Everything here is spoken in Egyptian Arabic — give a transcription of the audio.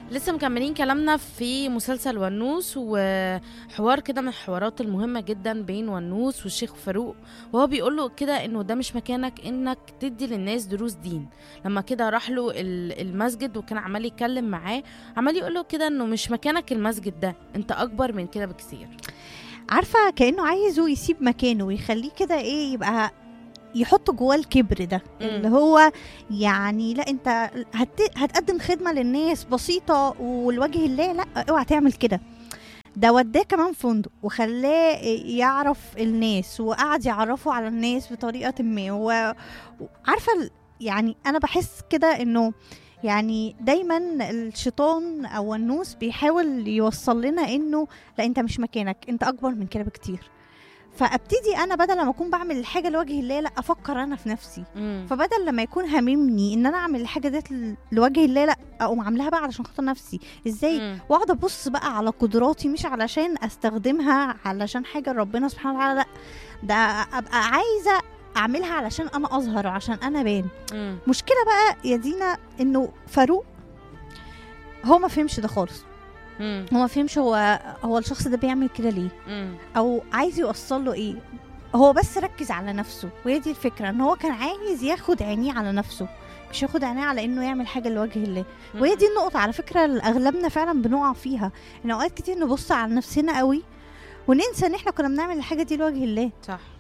لسه مكملين كلامنا في مسلسل ونوس وحوار كده من الحوارات المهمة جدا بين ونوس والشيخ فاروق وهو بيقول له كده انه ده مش مكانك انك تدي للناس دروس دين لما كده راح له ال- المسجد وكان عمال يتكلم معاه عمال يقول له كده انه مش مكانك المسجد ده انت اكبر من كده بكثير عارفه كانه عايزه يسيب مكانه ويخليه كده ايه يبقى يحط جواه الكبر ده مم. اللي هو يعني لا انت هت... هتقدم خدمه للناس بسيطه ولوجه الله لا اوعى تعمل كده ده وداه كمان فندق وخلاه يعرف الناس وقعد يعرفه على الناس بطريقه ما و- وعارفه ال- يعني انا بحس كده انه يعني دايما الشيطان او النوس بيحاول يوصل لنا انه لا انت مش مكانك انت اكبر من كده بكتير فابتدي انا بدل ما اكون بعمل الحاجه لوجه الله لا افكر انا في نفسي مم. فبدل لما يكون هاممني ان انا اعمل الحاجه ديت ل- لوجه الله لا اقوم عاملاها بقى علشان خاطر نفسي ازاي مم. واقعد ابص بقى على قدراتي مش علشان استخدمها علشان حاجه ربنا سبحانه وتعالى لا ده ابقى عايزه اعملها علشان انا اظهر وعشان انا بان مم. مشكله بقى يا دينا انه فاروق هو ما فهمش ده خالص مم. هو ما فهمش هو هو الشخص ده بيعمل كده ليه مم. او عايز يوصل له ايه هو بس ركز على نفسه وهي دي الفكره ان هو كان عايز ياخد عينيه على نفسه مش ياخد عينيه على انه يعمل حاجه لوجه الله وهي دي النقطه على فكره اللي اغلبنا فعلا بنقع فيها ان اوقات كتير نبص على نفسنا قوي وننسى ان احنا كنا بنعمل الحاجه دي لوجه الله صح